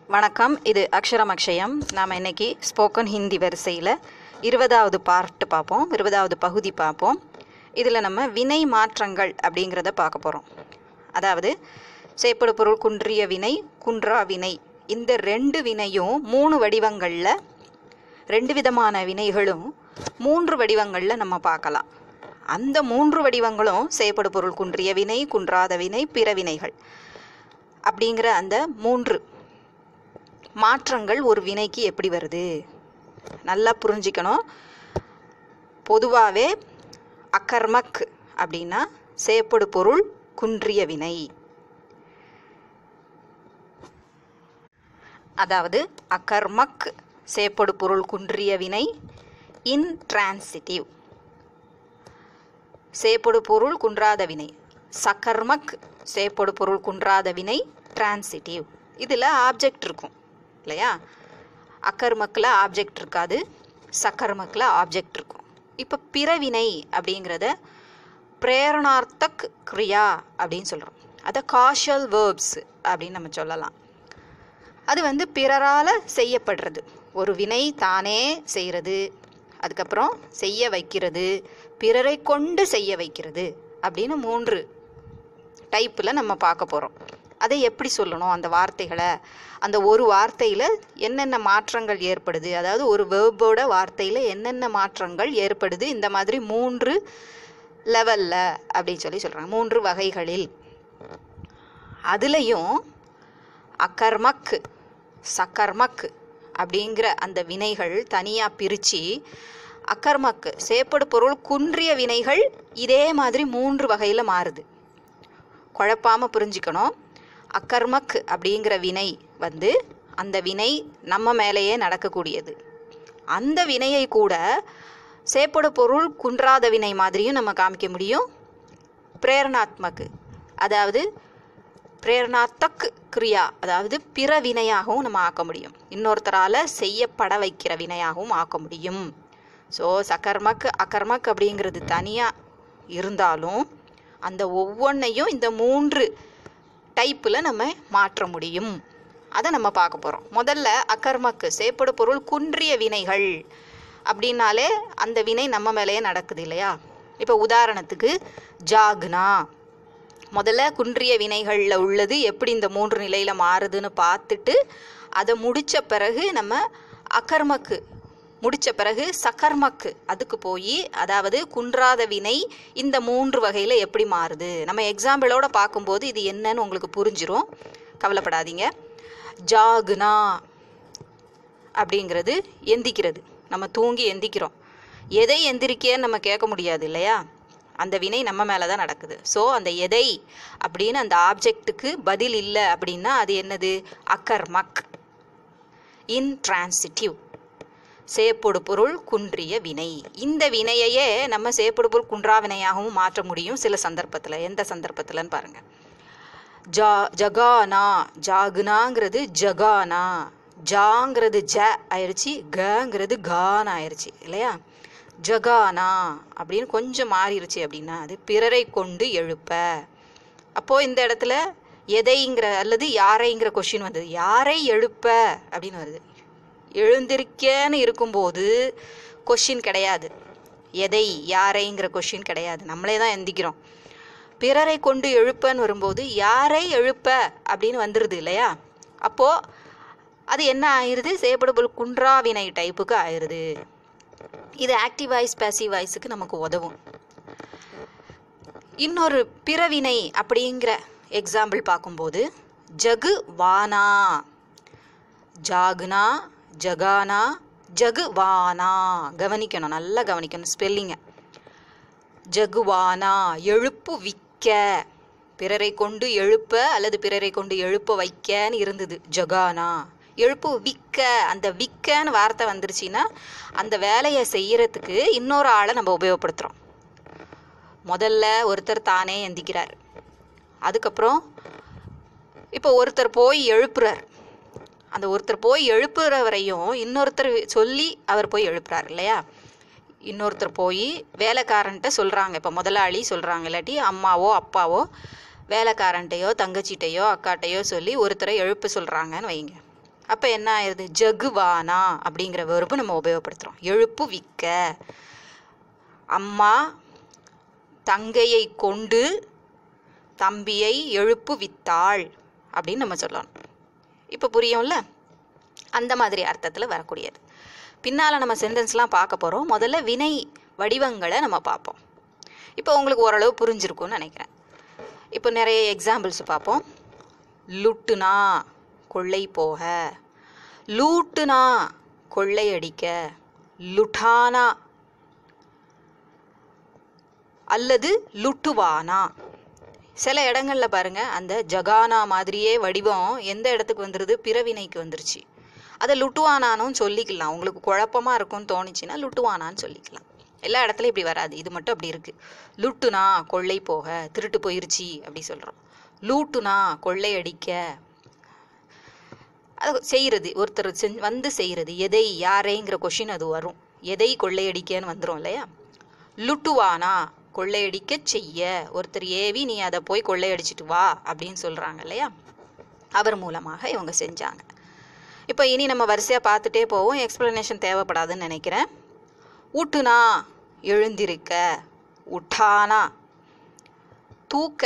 வணக்கம் இது அக்ஷரம் அக்ஷயம் நாம் இன்னைக்கு ஸ்போக்கன் ஹிந்தி வரிசையில் இருபதாவது பார்ட் பார்ப்போம் இருபதாவது பகுதி பார்ப்போம் இதில் நம்ம வினை மாற்றங்கள் அப்படிங்கிறத பார்க்க போகிறோம் அதாவது சேப்படு பொருள் குன்றிய வினை குன்றா வினை இந்த ரெண்டு வினையும் மூணு வடிவங்களில் ரெண்டு விதமான வினைகளும் மூன்று வடிவங்களில் நம்ம பார்க்கலாம் அந்த மூன்று வடிவங்களும் செய்யப்படு பொருள் குன்றிய வினை குன்றாத வினை பிற வினைகள் அப்படிங்கிற அந்த மூன்று மாற்றங்கள் ஒரு வினைக்கு எப்படி வருது நல்லா புரிஞ்சிக்கணும் பொதுவாகவே அக்கர்மக் அப்படின்னா செய்யப்படு பொருள் குன்றிய வினை அதாவது அகர்மக் செய்யப்படு பொருள் குன்றிய வினை இன்ட்ரான்சிட்டிவ் செய்யப்படு பொருள் குன்றாத வினை சக்கர்மக் செய்யப்படு பொருள் குன்றாத வினை டிரான்சிட்டிவ் இதில் ஆப்ஜெக்ட் இருக்கும் இல்லையா அக்கர்மக்கில் ஆப்ஜெக்ட் இருக்காது சக்கர்மக்கில் ஆப்ஜெக்ட் இருக்கும் இப்போ பிறவினை அப்படிங்கிறத பிரேரணார்த்தக் கிரியா அப்படின்னு சொல்கிறோம் அதை காஷல் வேர்ப்ஸ் அப்படின்னு நம்ம சொல்லலாம் அது வந்து பிறரால் செய்யப்படுறது ஒரு வினை தானே செய்கிறது அதுக்கப்புறம் செய்ய வைக்கிறது பிறரை கொண்டு செய்ய வைக்கிறது அப்படின்னு மூன்று டைப்பில் நம்ம பார்க்க போகிறோம் அதை எப்படி சொல்லணும் அந்த வார்த்தைகளை அந்த ஒரு வார்த்தையில் என்னென்ன மாற்றங்கள் ஏற்படுது அதாவது ஒரு வேர்போட வார்த்தையில் என்னென்ன மாற்றங்கள் ஏற்படுது இந்த மாதிரி மூன்று லெவலில் அப்படின்னு சொல்லி சொல்கிறாங்க மூன்று வகைகளில் அதுலேயும் அக்கர்மக் சக்கர்மக் அப்படிங்கிற அந்த வினைகள் தனியாக பிரித்து அக்கர்மக்கு சேப்படு பொருள் குன்றிய வினைகள் இதே மாதிரி மூன்று வகையில் மாறுது குழப்பாமல் புரிஞ்சுக்கணும் அக்கர்மக் அப்படிங்கிற வினை வந்து அந்த வினை நம்ம மேலேயே நடக்கக்கூடியது அந்த வினையை கூட சேப்படு பொருள் குன்றாத வினை மாதிரியும் நம்ம காமிக்க முடியும் பிரேரணாத்மக்கு அதாவது பிரேரணாத்தக் கிரியா அதாவது பிற வினையாகவும் நம்ம ஆக்க முடியும் இன்னொருத்தரால் செய்யப்பட வைக்கிற வினையாகவும் ஆக்க முடியும் ஸோ சக்கர்மக் அக்கர்மக் அப்படிங்கிறது தனியாக இருந்தாலும் அந்த ஒவ்வொன்றையும் இந்த மூன்று டைப்பில் நம்ம மாற்ற முடியும் அதை நம்ம பார்க்க போகிறோம் முதல்ல அக்கர்மக்கு சேப்படு பொருள் குன்றிய வினைகள் அப்படின்னாலே அந்த வினை நம்ம மேலேயே நடக்குது இல்லையா இப்போ உதாரணத்துக்கு ஜாக்னா முதல்ல குன்றிய வினைகளில் உள்ளது எப்படி இந்த மூன்று நிலையில் மாறுதுன்னு பார்த்துட்டு அதை முடித்த பிறகு நம்ம அக்கர்மக்கு முடித்த பிறகு சக்கர்மக்கு அதுக்கு போய் அதாவது குன்றாத வினை இந்த மூன்று வகையில் எப்படி மாறுது நம்ம எக்ஸாம்பிளோட பார்க்கும்போது இது என்னன்னு உங்களுக்கு புரிஞ்சிரும் கவலைப்படாதீங்க ஜாகுனா அப்படிங்கிறது எந்திக்கிறது நம்ம தூங்கி எந்திக்கிறோம் எதை எந்திரிக்கேன்னு நம்ம கேட்க முடியாது இல்லையா அந்த வினை நம்ம மேலே தான் நடக்குது ஸோ அந்த எதை அப்படின்னு அந்த ஆப்ஜெக்ட்டுக்கு பதில் இல்லை அப்படின்னா அது என்னது அக்கர்மக் இன்ட்ரான்சிட்டிவ் சேப்பொடு பொருள் குன்றிய வினை இந்த வினையையே நம்ம சேப்பொடு பொருள் குன்றா வினையாகவும் மாற்ற முடியும் சில சந்தர்ப்பத்தில் எந்த சந்தர்ப்பத்தில்னு பாருங்க ஜா ஜகானா ஜாகுனாங்கிறது ஜகானா ஜாங்கிறது ஜ ஆயிடுச்சு கங்கிறது கான் ஆயிடுச்சு இல்லையா ஜகானா அப்படின்னு கொஞ்சம் மாறிடுச்சு அப்படின்னா அது பிறரை கொண்டு எழுப்ப அப்போது இந்த இடத்துல எதைங்கிற அல்லது யாரைங்கிற கொஷின் வந்தது யாரை எழுப்ப அப்படின்னு வருது எழுந்திருக்கேன்னு இருக்கும்போது கொஷின் கிடையாது எதை யாரைங்கிற கொஷின் கிடையாது நம்மளே தான் எந்திக்கிறோம் பிறரை கொண்டு எழுப்பன்னு வரும்போது யாரை எழுப்ப அப்படின்னு வந்துடுது இல்லையா அப்போது அது என்ன ஆயிடுது சேப்படபுள் குன்றாவினை டைப்புக்கு ஆயிடுது இது ஆக்டிவ் வாய்ஸ் பேசிவ் வாய்ஸுக்கு நமக்கு உதவும் இன்னொரு பிறவினை அப்படிங்கிற எக்ஸாம்பிள் பார்க்கும்போது ஜகு வானா ஜாகுனா ஜகானா ஜகுவானா கவனிக்கணும் நல்லா கவனிக்கணும் ஸ்பெல்லிங்க ஜகுவானா எழுப்பு விக்க பிறரை கொண்டு எழுப்ப அல்லது பிறரை கொண்டு எழுப்ப வைக்கன்னு இருந்தது ஜகானா எழுப்பு விக்க அந்த விக்கன்னு வார்த்தை வந்துருச்சுன்னா அந்த வேலையை செய்யறதுக்கு இன்னொரு ஆளை நம்ம உபயோகப்படுத்துகிறோம் முதல்ல ஒருத்தர் தானே எந்திக்கிறார் அதுக்கப்புறம் இப்போ ஒருத்தர் போய் எழுப்புறார் அந்த ஒருத்தர் போய் எழுப்புற வரையும் இன்னொருத்தர் சொல்லி அவர் போய் எழுப்புறார் இல்லையா இன்னொருத்தர் போய் வேலைக்காரன்ட்ட சொல்கிறாங்க இப்போ முதலாளி சொல்கிறாங்க இல்லாட்டி அம்மாவோ அப்பாவோ வேலைக்காரன்ட்டையோ தங்கச்சிட்டையோ அக்காட்டையோ சொல்லி ஒருத்தரை எழுப்ப சொல்கிறாங்கன்னு வைங்க அப்போ என்ன ஆயிடுது ஜகுவானா அப்படிங்கிற வெறுப்பு நம்ம உபயோகப்படுத்துகிறோம் எழுப்புவிக்க அம்மா தங்கையை கொண்டு தம்பியை எழுப்புவித்தாள் அப்படின்னு நம்ம சொல்லணும் இப்போ புரியும்ல அந்த மாதிரி அர்த்தத்தில் வரக்கூடியது பின்னால் நம்ம சென்டென்ஸ்லாம் பார்க்க போகிறோம் முதல்ல வினை வடிவங்களை நம்ம பார்ப்போம் இப்போ உங்களுக்கு ஓரளவு புரிஞ்சிருக்கும்னு நினைக்கிறேன் இப்போ நிறைய எக்ஸாம்பிள்ஸ் பார்ப்போம் லுட்டுனா கொள்ளை போக லூட்டுனா கொள்ளையடிக்க லுட்டானா அல்லது லுட்டுவானா சில இடங்கள்ல பாருங்க அந்த ஜகானா மாதிரியே வடிவம் எந்த இடத்துக்கு வந்துருது பிறவினைக்கு வந்துருச்சு அதை லுட்டுவானானும் சொல்லிக்கலாம் உங்களுக்கு குழப்பமா இருக்கும்னு தோணுச்சுன்னா லுட்டுவானான்னு சொல்லிக்கலாம் எல்லா இடத்துலையும் இப்படி வராது இது மட்டும் அப்படி இருக்கு லுட்டுனா கொள்ளை போக திருட்டு போயிருச்சு அப்படி சொல்றோம் லூட்டுனா கொள்ளையடிக்க அது செய்கிறது ஒருத்தர் செஞ்சு வந்து செய்கிறது எதை யாரைங்கிற கொஷின் அது வரும் எதை கொள்ளையடிக்கன்னு வந்துடும் இல்லையா லுட்டுவானா கொள்ளையடிக்க செய்ய ஒருத்தர் ஏவி நீ அதை போய் கொள்ளையடிச்சிட்டு வா அப்படின்னு சொல்கிறாங்க இல்லையா அவர் மூலமாக இவங்க செஞ்சாங்க இப்போ இனி நம்ம வரிசையாக பார்த்துட்டே போவோம் எக்ஸ்ப்ளனேஷன் தேவைப்படாதுன்னு நினைக்கிறேன் ஊட்டுனா எழுந்திருக்க உட்டானா தூக்க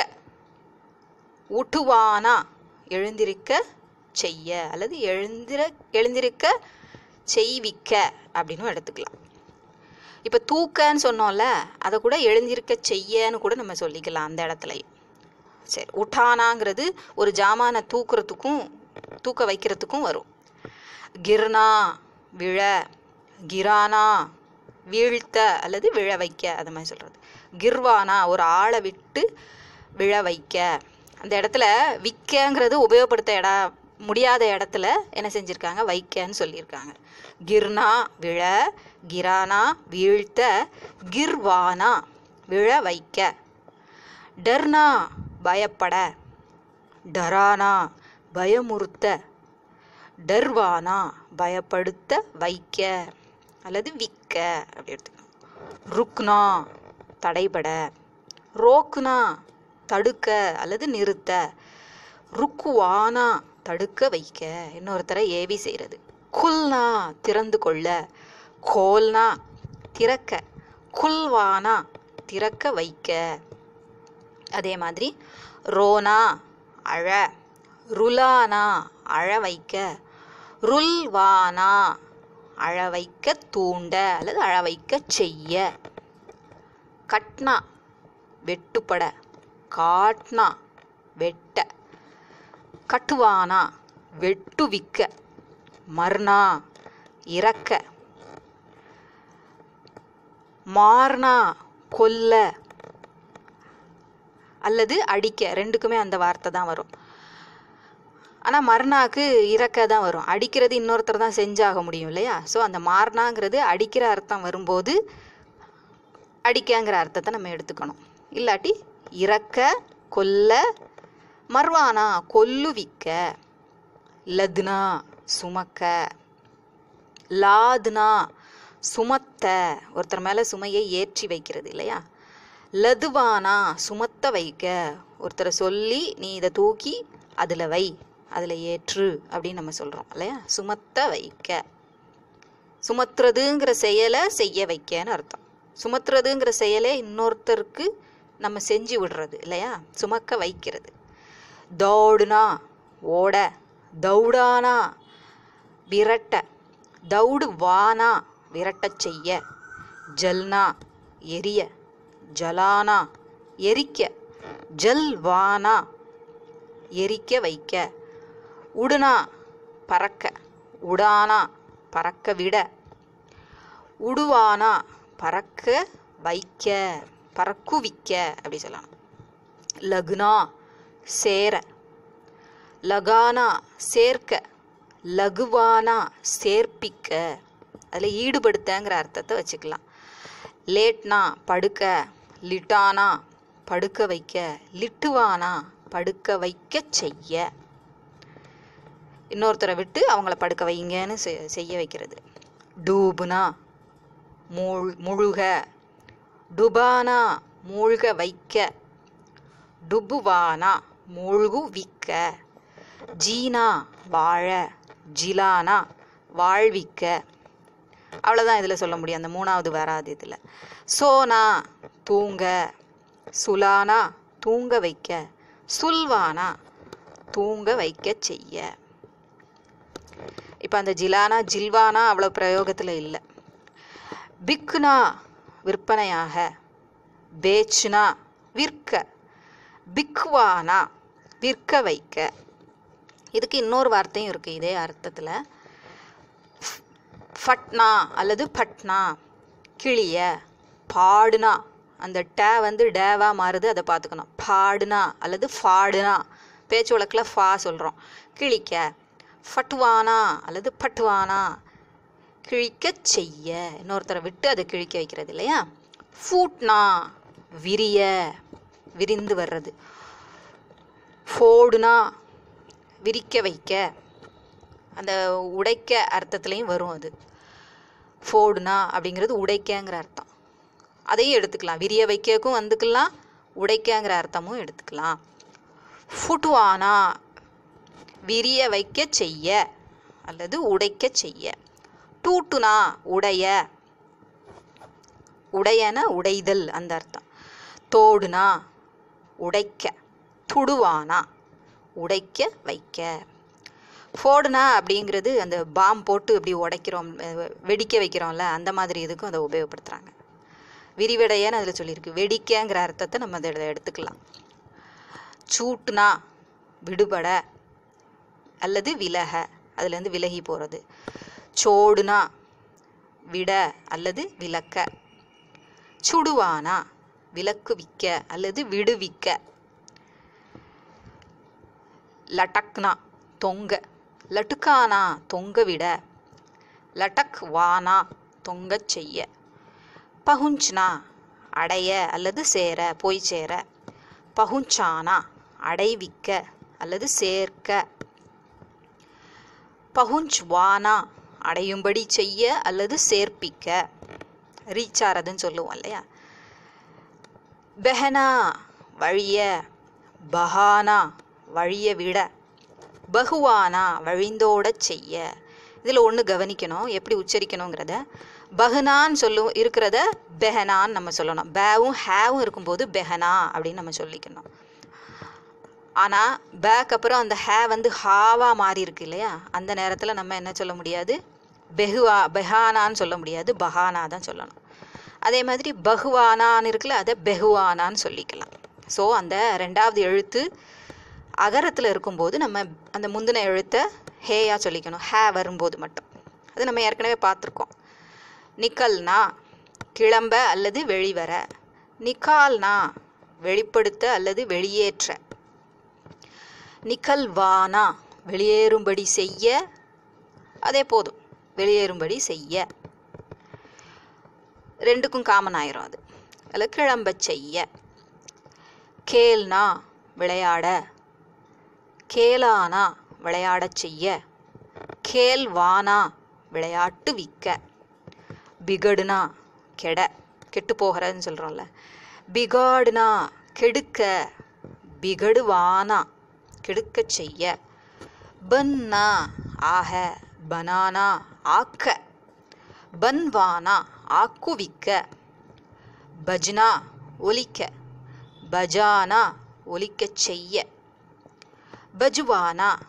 ஊட்டுவானா எழுந்திருக்க செய்ய அல்லது எழுந்திர எழுந்திருக்க செய்விக்க அப்படின்னு எடுத்துக்கலாம் இப்போ தூக்கன்னு சொன்னோம்ல அதை கூட எழுந்திருக்க செய்யன்னு கூட நம்ம சொல்லிக்கலாம் அந்த இடத்துலையும் சரி உட்டானாங்கிறது ஒரு ஜாமானை தூக்குறதுக்கும் தூக்க வைக்கிறதுக்கும் வரும் கிர்னா விழ கிரானா வீழ்த்த அல்லது விழ வைக்க அது மாதிரி சொல்கிறது கிர்வானா ஒரு ஆளை விட்டு விழ வைக்க அந்த இடத்துல விக்கங்கிறது உபயோகப்படுத்த இட முடியாத இடத்துல என்ன செஞ்சுருக்காங்க வைக்கன்னு சொல்லியிருக்காங்க கிர்னா விழ கிரானா வீழ்த்த கிர்வானா விழ வைக்க டர்னா பயப்பட டரானா பயமுறுத்த டர்வானா பயப்படுத்த வைக்க அல்லது விக்க அப்படி எடுத்துக்கணும் ருக்னா தடைபட ரோக்குனா தடுக்க அல்லது நிறுத்த ருக்குவானா தடுக்க வைக்க இன்னொருத்தரை ஏவி செய்கிறது குல்னா திறந்து கொள்ள கோல்னா திறக்க குல்வானா திறக்க வைக்க அதே மாதிரி ரோனா அழ ருலானா அழ வைக்க ருல்வானா அழ வைக்க தூண்ட அல்லது அழ வைக்க செய்ய கட்னா வெட்டுப்பட காட்னா வெட்ட கட்டுவானா வெட்டுவிக்க மர்னா இறக்க மார்னா கொல்ல அல்லது அடிக்க ரெண்டுக்குமே அந்த வார்த்தை தான் வரும் ஆனால் மர்னாக்கு இறக்க தான் வரும் அடிக்கிறது இன்னொருத்தர் தான் செஞ்சாக முடியும் இல்லையா ஸோ அந்த மார்னாங்கிறது அடிக்கிற அர்த்தம் வரும்போது அடிக்கங்கிற அர்த்தத்தை நம்ம எடுத்துக்கணும் இல்லாட்டி இறக்க கொல்ல மர்வானா கொல்லுவிக்க லத்னா சுமக்க லாதுனா சுமத்த ஒருத்தர் மேலே சுமையை ஏற்றி வைக்கிறது இல்லையா லதுவானா சுமத்த வைக்க ஒருத்தரை சொல்லி நீ இதை தூக்கி அதில் வை அதில் ஏற்று அப்படின்னு நம்ம சொல்கிறோம் இல்லையா சுமத்த வைக்க சுமத்துறதுங்கிற செயலை செய்ய வைக்கன்னு அர்த்தம் சுமத்துறதுங்கிற செயலை இன்னொருத்தருக்கு நம்ம செஞ்சு விடுறது இல்லையா சுமக்க வைக்கிறது தௌடுனா ஓட தௌடானா விரட்ட தௌடு வானா விரட்டச் செய்ய ஜல்னா எரிய ஜலானா எரிக்க ஜல்வானா எரிக்க வைக்க உடுனா பறக்க உடானா பறக்க விட உடுவானா பறக்க வைக்க பறக்குவிக்க அப்படி சொல்லலாம் லகுனா சேர லகானா சேர்க்க லகுவானா சேர்ப்பிக்க அதில் ஈடுபடுத்தங்கிற அர்த்தத்தை வச்சுக்கலாம் லேட்னா படுக்க லிட்டானா படுக்க வைக்க லிட்டுவானா படுக்க வைக்க செய்ய இன்னொருத்தரை விட்டு அவங்கள படுக்க வைங்கன்னு செ- செய்ய வைக்கிறது டூபுனா மூழ் முழுக டுபானா மூழ்க வைக்க டுபுவானா மூழ்கு விக்க ஜீனா வாழ ஜிலானா வாழ்விக்க அவ்வளோதான் இதில் சொல்ல முடியும் அந்த மூணாவது வராது இதில் சோனா தூங்க சுலானா தூங்க வைக்க சுல்வானா தூங்க வைக்க செய்ய இப்போ அந்த ஜிலானா ஜில்வானா அவ்வளோ பிரயோகத்தில் இல்லை பிக்குனா விற்பனையாக பேச்சுனா விற்க பிக்வானா விற்க வைக்க இதுக்கு இன்னொரு வார்த்தையும் இருக்குது இதே அர்த்தத்தில் ஃபட்னா அல்லது பட்னா கிளிய பாடுனா அந்த டே வந்து டேவா மாறுது அதை பார்த்துக்கணும் பாடுனா அல்லது ஃபாடுனா பேச்சு வழக்கில் ஃபா சொல்கிறோம் கிழிக்க ஃபட்வானா அல்லது பட்வானா கிழிக்க செய்ய இன்னொருத்தரை விட்டு அதை கிழிக்க வைக்கிறது இல்லையா ஃபூட்னா விரிய விரிந்து வர்றது ஃபோடுனா விரிக்க வைக்க அந்த உடைக்க அர்த்தத்துலேயும் வரும் அது ஃபோடுனா அப்படிங்கிறது உடைக்கங்கிற அர்த்தம் அதையும் எடுத்துக்கலாம் விரிய வைக்கக்கும் வந்துக்கலாம் உடைக்கங்கிற அர்த்தமும் எடுத்துக்கலாம் ஃபுட்வானா விரிய வைக்க செய்ய அல்லது உடைக்க செய்ய டூட்டுனா உடைய உடையன உடைதல் அந்த அர்த்தம் தோடுனா உடைக்க துடுவானா உடைக்க வைக்க ஃபோடுனா அப்படிங்கிறது அந்த பாம் போட்டு இப்படி உடைக்கிறோம் அஹ் வெடிக்க வைக்கிறோம்ல அந்த மாதிரி இதுக்கும் அதை உபயோகப்படுத்துகிறாங்க விரிவடையன்னு அதில் சொல்லியிருக்கு வெடிக்கங்கிற அர்த்தத்தை நம்ம அதில் எடுத்துக்கலாம் சூட்டுனா விடுபட அல்லது விலக அதுலேருந்து விலகி போகிறது சோடுனா விட அல்லது விலக்க சுடுவானா விலக்குவிக்க அல்லது விடுவிக்க லட்டக்னா தொங்க லட்டுக்கானா தொங்க விட லட்டக் வானா தொங்கச் செய்ய பகுஞ்ச்னா அடைய அல்லது சேர போய் சேர பகுஞ்சானா அடைவிக்க அல்லது சேர்க்க பகுஞ்ச் வானா அடையும்படி செய்ய அல்லது சேர்ப்பிக்க ரீச் ஆறதுன்னு சொல்லுவோம் இல்லையா பெஹனா வழிய பஹானா வழிய விட பகுவானா வழிந்தோடச் செய்ய இதில் ஒன்று கவனிக்கணும் எப்படி உச்சரிக்கணுங்கிறத பஹனான்னு சொல்லும் இருக்கிறத பெஹனான்னு நம்ம சொல்லணும் பேவும் ஹேவும் இருக்கும்போது பெஹனா அப்படின்னு நம்ம சொல்லிக்கணும் ஆனால் பேக் அப்புறம் அந்த ஹே வந்து ஹாவா மாறி இருக்கு இல்லையா அந்த நேரத்தில் நம்ம என்ன சொல்ல முடியாது பெஹுவா பெஹானான்னு சொல்ல முடியாது பஹானா தான் சொல்லணும் அதே மாதிரி பகுவானான்னு இருக்குல்ல அதை பெஹுவானான்னு சொல்லிக்கலாம் ஸோ அந்த ரெண்டாவது எழுத்து அகரத்தில் இருக்கும்போது நம்ம அந்த முந்தின எழுத்தை ஹேயா சொல்லிக்கணும் ஹே வரும்போது மட்டும் அது நம்ம ஏற்கனவே பார்த்துருக்கோம் நிக்கல்னா கிளம்ப அல்லது வெளிவர நிக்கால்னா வெளிப்படுத்த அல்லது வெளியேற்ற நிக்கல்வானா வெளியேறும்படி செய்ய அதே போதும் வெளியேறும்படி செய்ய ரெண்டுக்கும் காமன் ஆயிரும் அது அதில் கிளம்ப செய்ய கேல்னா விளையாட கேலானா விளையாடச் செய்ய கேல்வானா விளையாட்டு விக்க பிகடுனா கெட கெட்டு போகிறதுன்னு சொல்கிறோம்ல பிகாடுனா கெடுக்க பிகடுவானா கெடுக்க செய்ய பன்னா ஆக பனானா ஆக்க பன்வானா ஆக்குவிக்க பஜ்னா ஒலிக்க பஜானா ஒலிக்கச் செய்ய பஜுவானா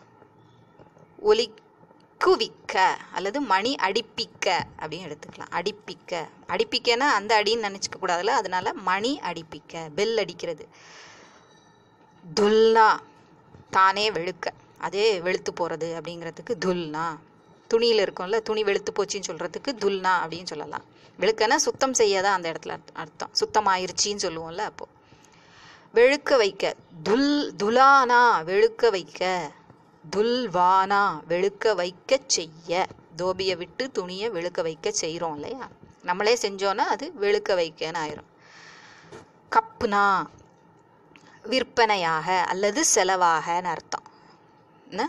ஒலிக்குவிக்க அல்லது மணி அடிப்பிக்க அப்படின்னு எடுத்துக்கலாம் அடிப்பிக்க அடிப்பிக்கன்னா அந்த அடின்னு நினச்சிக்க கூடாதுல்ல அதனால மணி அடிப்பிக்க பெல் அடிக்கிறது துல்னா தானே வெளுக்க அதே வெளுத்து போகிறது அப்படிங்கிறதுக்கு துல்னா துணியில் இருக்கும்ல துணி வெளுத்து போச்சுன்னு சொல்கிறதுக்கு துல்னா அப்படின்னு சொல்லலாம் வெளுக்கனா சுத்தம் செய்ய தான் அந்த இடத்துல அர்த்த- அர்த்தம் சுத்தமாயிருச்சின்னு சொல்லுவோம்ல அப்போது வெளுக்க வைக்க துல் துலானா வெளுக்க வைக்க துல்வானா வெளுக்க வைக்க செய்ய தோபியை விட்டு துணியை வெளுக்க வைக்க செய்கிறோம் இல்லையா நம்மளே செஞ்சோன்னா அது வெளுக்க வைக்கன்னு ஆயிரும் கப்புனா விற்பனையாக அல்லது செலவாகன்னு அர்த்தம் என்ன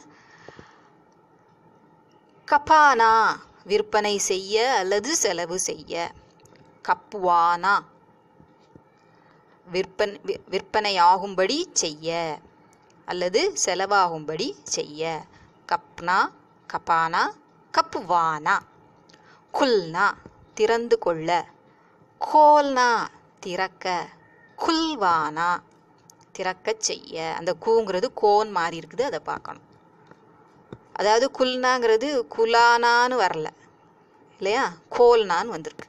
கப்பானா விற்பனை செய்ய அல்லது செலவு செய்ய கப்புவானா விற்பன் வி- விற்பனையாகும்படி செய்ய அல்லது செலவாகும்படி செய்ய கப்னா கபானா கப்புவானா குல்னா திறந்து கொள்ள கோல்னா திறக்க குல்வானா திறக்கச் செய்ய அந்த கூங்கிறது கோன் மாறி இருக்குது அதை பார்க்கணும் அதாவது குல்னாங்கிறது குலானான்னு வரல இல்லையா கோல்னான்னு வந்திருக்கு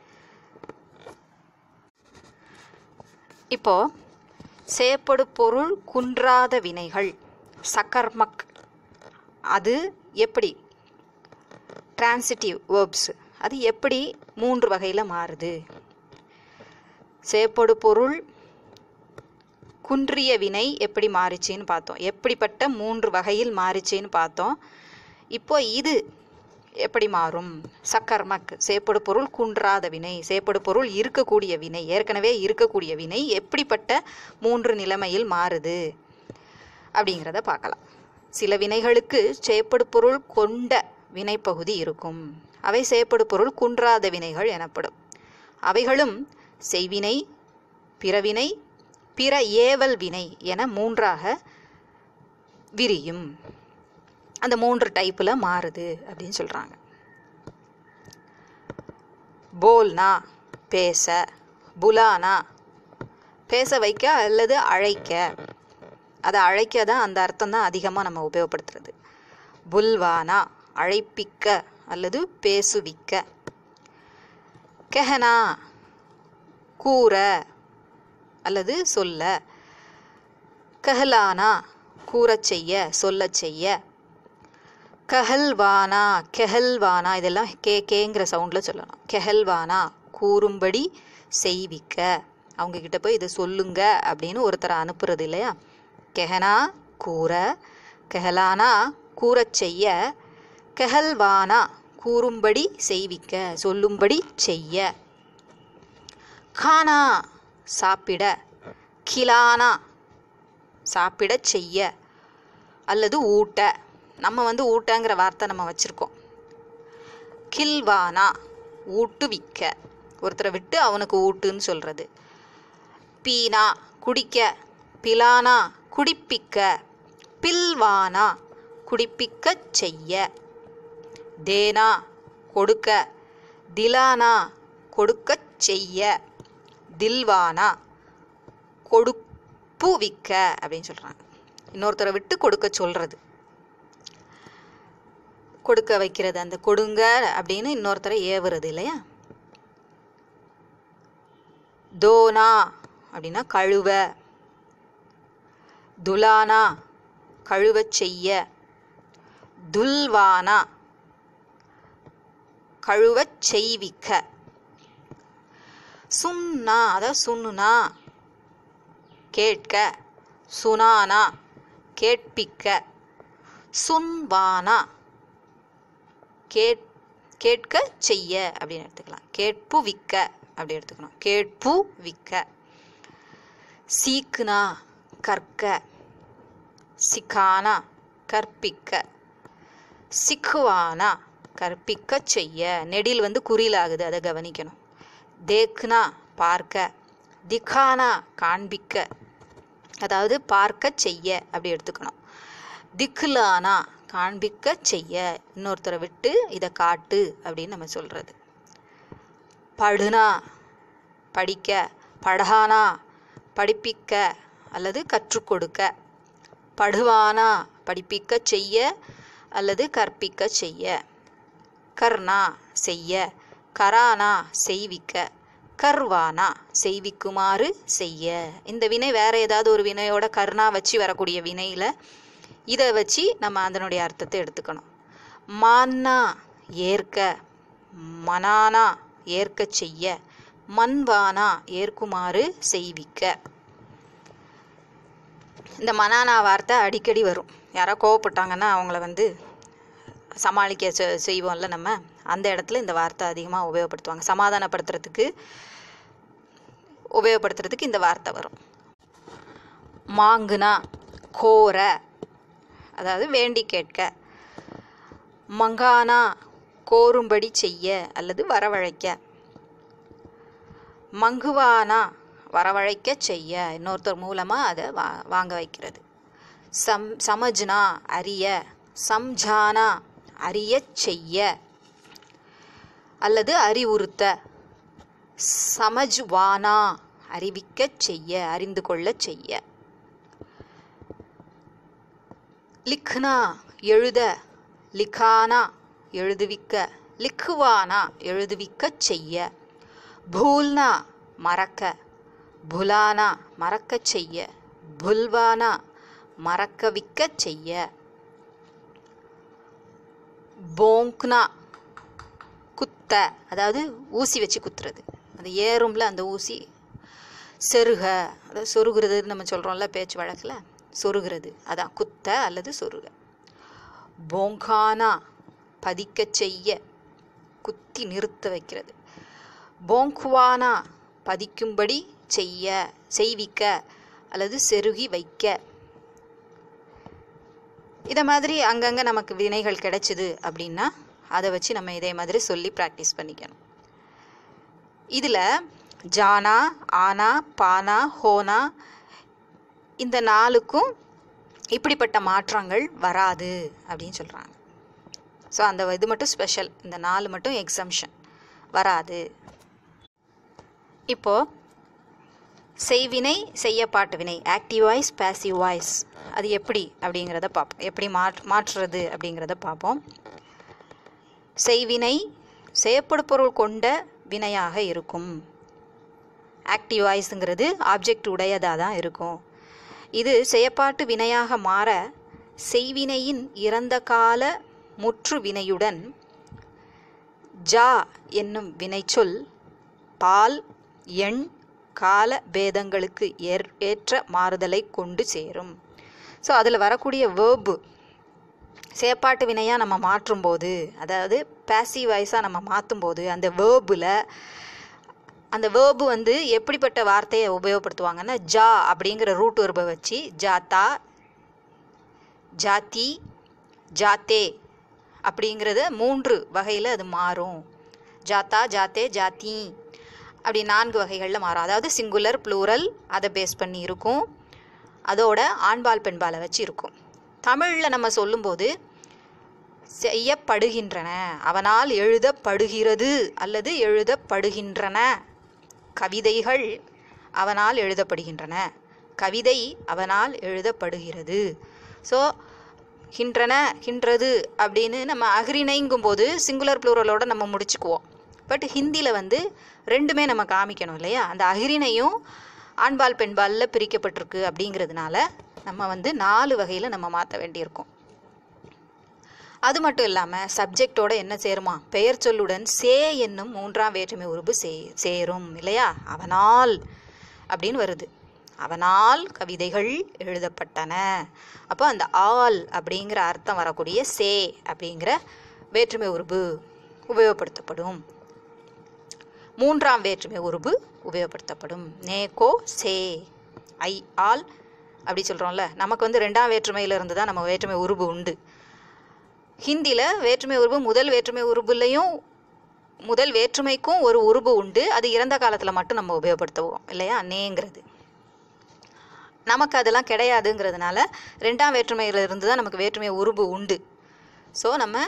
இப்போ செயப்படு பொருள் குன்றாத வினைகள் சக்கர்மக் அது எப்படி டிரான்சிட்டிவ் வேர்ப்ஸ் அது எப்படி மூன்று வகையில் மாறுது செயப்படு பொருள் குன்றிய வினை எப்படி மாறிச்சின்னு பார்த்தோம் எப்படிப்பட்ட மூன்று வகையில் மாறிச்சின்னு பார்த்தோம் இப்போ இது எப்படி மாறும் சக்கர்மக் சேப்படு பொருள் குன்றாத வினை சேப்படு பொருள் இருக்கக்கூடிய வினை ஏற்கனவே இருக்கக்கூடிய வினை எப்படிப்பட்ட மூன்று நிலைமையில் மாறுது அப்படிங்கிறத பார்க்கலாம் சில வினைகளுக்கு சேப்படு பொருள் கொண்ட வினைப்பகுதி இருக்கும் அவை சேப்படு பொருள் குன்றாத வினைகள் எனப்படும் அவைகளும் செய்வினை பிறவினை பிற ஏவல் வினை என மூன்றாக விரியும் அந்த மூன்று டைப்பில் மாறுது அப்படின்னு சொல்கிறாங்க போல்னா பேச புலானா பேச வைக்க அல்லது அழைக்க அதை அழைக்க தான் அந்த அர்த்தம் தான் அதிகமாக நம்ம உபயோகப்படுத்துறது புல்வானா அழைப்பிக்க அல்லது பேசுவிக்க கெஹனா கூற அல்லது சொல்ல கஹலானா கூறச் செய்ய சொல்லச் செய்ய கஹல்வானா கெஹல்வானா இதெல்லாம் கே கேங்கிற சவுண்டில் சொல்லலாம் கெஹல்வானா கூறும்படி செய்விக்க அவங்க கிட்ட போய் இதை சொல்லுங்க அப்படின்னு ஒருத்தரை அனுப்புறது இல்லையா கெஹனா கூற கெஹலானா கூறச் செய்ய கெஹல்வானா கூறும்படி செய்விக்க சொல்லும்படி செய்ய கானா சாப்பிட கிலானா சாப்பிடச் செய்ய அல்லது ஊட்ட நம்ம வந்து ஊட்டங்கிற வார்த்தை நம்ம வச்சுருக்கோம் கில்வானா ஊட்டுவிக்க ஒருத்தரை விட்டு அவனுக்கு ஊட்டுன்னு சொல்கிறது பீனா குடிக்க பிலானா குடிப்பிக்க பில்வானா குடிப்பிக்கச் செய்ய தேனா கொடுக்க திலானா கொடுக்கச் செய்ய தில்வானா கொடுப்புவிக்க அப்படின்னு சொல்கிறாங்க இன்னொருத்தரை விட்டு கொடுக்க சொல்கிறது கொடுக்க வைக்கிறது அந்த கொடுங்க அப்படின்னு இன்னொருத்தரை ஏவுறது இல்லையா தோனா அப்படின்னா கழுவ துலானா கழுவச் செய்ய துல்வானா கழுவச் செய்விக்க சுன்னா அதாவது சுன்னுனா கேட்க சுனானா கேட்பிக்க சுன்வானா கேட் கேட்க செய்ய அப்படின்னு எடுத்துக்கலாம் கேட்பு விக்க அப்படி எடுத்துக்கணும் கேட்பு விக்க சீக்குனா கற்க சிக்கானா கற்பிக்க சிக்குவானா கற்பிக்க செய்ய நெடில் வந்து குறிலாகுது அதை கவனிக்கணும் தேக்னா பார்க்க திகானா காண்பிக்க அதாவது பார்க்க செய்ய அப்படி எடுத்துக்கணும் திக்லானா காண்பிக்க செய்ய இன்னொருத்தரை விட்டு இதை காட்டு அப்படின்னு நம்ம சொல்கிறது படுனா படிக்க படஹானா படிப்பிக்க அல்லது கற்றுக் கொடுக்க படுவானா படிப்பிக்க செய்ய அல்லது கற்பிக்க செய்ய கர்ணா செய்ய கரானா செய்விக்க கர்வானா செய்விக்குமாறு செய்ய இந்த வினை வேற ஏதாவது ஒரு வினையோட கர்ணா வச்சு வரக்கூடிய வினையில் இதை வச்சு நம்ம அதனுடைய அர்த்தத்தை எடுத்துக்கணும் மான்னா ஏற்க மனானா ஏற்க செய்ய மண்வானா ஏற்குமாறு செய்விக்க இந்த மனானா வார்த்தை அடிக்கடி வரும் யாரோ கோவப்பட்டாங்கன்னா அவங்கள வந்து சமாளிக்க செ- செய்வோம்ல நம்ம அந்த இடத்துல இந்த வார்த்தை அதிகமாக உபயோகப்படுத்துவாங்க சமாதானப்படுத்துறதுக்கு உபயோகப்படுத்துறதுக்கு இந்த வார்த்தை வரும் மாங்குனா கோர அதாவது வேண்டி கேட்க மங்கானா கோரும்படி செய்ய அல்லது வரவழைக்க மங்குவானா வரவழைக்க செய்ய இன்னொருத்தர் மூலமாக அதை வா வாங்க வைக்கிறது சம் சமஜ்னா அறிய சம்ஜானா அறியச் செய்ய அல்லது அறிவுறுத்த சமஜ்வானா அறிவிக்கச் செய்ய அறிந்து கொள்ளச் செய்ய லிக்னா எழுத லிகானா எழுதுவிக்க லிக்குவானா எழுதுவிக்கச் செய்ய பூல்னா மறக்க புலானா மறக்கச் செய்ய புல்வானா மறக்கவிக்கச் செய்ய போங்க்னா குத்த அதாவது ஊசி வச்சு குத்துறது அந்த ஏறும்ல அந்த ஊசி செருக அதாவது சொருகிறதுன்னு நம்ம சொல்கிறோம்ல பேச்சு வழக்கில் சொருகிறது அதான் குத்த அல்லது சொருக போங்கானா பதிக்கச் செய்ய குத்தி நிறுத்த வைக்கிறது போங்குவானா பதிக்கும்படி செய்ய செய்விக்க அல்லது செருகி வைக்க இதை மாதிரி அங்கங்கே நமக்கு வினைகள் கிடைச்சிது அப்படின்னா அதை வச்சு நம்ம இதே மாதிரி சொல்லி ப்ராக்டிஸ் பண்ணிக்கணும் இதில் ஜானா ஆனா பானா ஹோனா இந்த நாலுக்கும் இப்படிப்பட்ட மாற்றங்கள் வராது அப்படின்னு சொல்கிறாங்க ஸோ அந்த இது மட்டும் ஸ்பெஷல் இந்த நாலு மட்டும் எக்ஸம்ஷன் வராது இப்போது செய்வினை செய்யப்பாட்டு வினை ஆக்டிவ் வாய்ஸ் பேசிவ் வாய்ஸ் அது எப்படி அப்படிங்கிறத பார்ப்போம் எப்படி மாற் மாற்றுறது அப்படிங்கிறத பார்ப்போம் செய்வினை செய்யப்படு பொருள் கொண்ட வினையாக இருக்கும் ஆக்டிவ் வாய்ஸுங்கிறது ஆப்ஜெக்ட் உடையதாக தான் இருக்கும் இது செய்யப்பாட்டு வினையாக மாற செய்வினையின் இறந்த கால முற்று வினையுடன் ஜா என்னும் வினைச்சொல் பால் எண் கால பேதங்களுக்கு ஏற் ஏற்ற மாறுதலை கொண்டு சேரும் ஸோ அதில் வரக்கூடிய வேர்பு செயற்பாட்டு வினையாக நம்ம மாற்றும்போது அதாவது பேசிவ் வாய்ஸாக நம்ம மாற்றும்போது அந்த வேர்பில் அந்த வேர்பு வந்து எப்படிப்பட்ட வார்த்தையை உபயோகப்படுத்துவாங்கன்னா ஜா அப்படிங்கிற ரூட் வெர்பை வச்சு ஜாத்தா ஜாத்தி ஜாத்தே அப்படிங்கிறத மூன்று வகையில் அது மாறும் ஜாத்தா ஜாத்தே ஜாத்தி அப்படி நான்கு வகைகளில் மாறும் அதாவது சிங்குலர் ப்ளூரல் அதை பேஸ் பண்ணி இருக்கும் அதோட ஆண்பால் பெண்பாலை வச்சு இருக்கும் தமிழில் நம்ம சொல்லும்போது செய்யப்படுகின்றன அவனால் எழுதப்படுகிறது அல்லது எழுதப்படுகின்றன கவிதைகள் அவனால் எழுதப்படுகின்றன கவிதை அவனால் எழுதப்படுகிறது ஸோ ஹின்றன ஹின்றது அப்படின்னு நம்ம அகிரிணைங்கும் போது சிங்குலர் ப்ளூரலோட நம்ம முடிச்சுக்குவோம் பட் ஹிந்தியில் வந்து ரெண்டுமே நம்ம காமிக்கணும் இல்லையா அந்த அகிரிணையும் ஆண்பால் பெண்பாலில் பிரிக்கப்பட்டிருக்கு அப்படிங்கிறதுனால நம்ம வந்து நாலு வகையில் நம்ம மாற்ற வேண்டியிருக்கும் அது மட்டும் இல்லாமல் சப்ஜெக்டோட என்ன சேருமா பெயர் சொல்லுடன் சே என்னும் மூன்றாம் வேற்றுமை உருபு சே சேரும் இல்லையா அவனால் அப்படின்னு வருது அவனால் கவிதைகள் எழுதப்பட்டன அப்போ அந்த ஆல் அப்படிங்கிற அர்த்தம் வரக்கூடிய சே அப்படிங்கிற வேற்றுமை உருபு உபயோகப்படுத்தப்படும் மூன்றாம் வேற்றுமை உருபு உபயோகப்படுத்தப்படும் நேகோ சே ஐ ஆல் அப்படி சொல்கிறோம்ல நமக்கு வந்து ரெண்டாம் வேற்றுமையிலிருந்து தான் நம்ம வேற்றுமை உருபு உண்டு ஹிந்தியில் வேற்றுமை உருபு முதல் வேற்றுமை உருபுலையும் முதல் வேற்றுமைக்கும் ஒரு உருபு உண்டு அது இறந்த காலத்தில் மட்டும் நம்ம உபயோகப்படுத்துவோம் இல்லையா நேங்கிறது நமக்கு அதெல்லாம் கிடையாதுங்கிறதுனால ரெண்டாம் வேற்றுமையிலிருந்து தான் நமக்கு வேற்றுமை உருபு உண்டு ஸோ நம்ம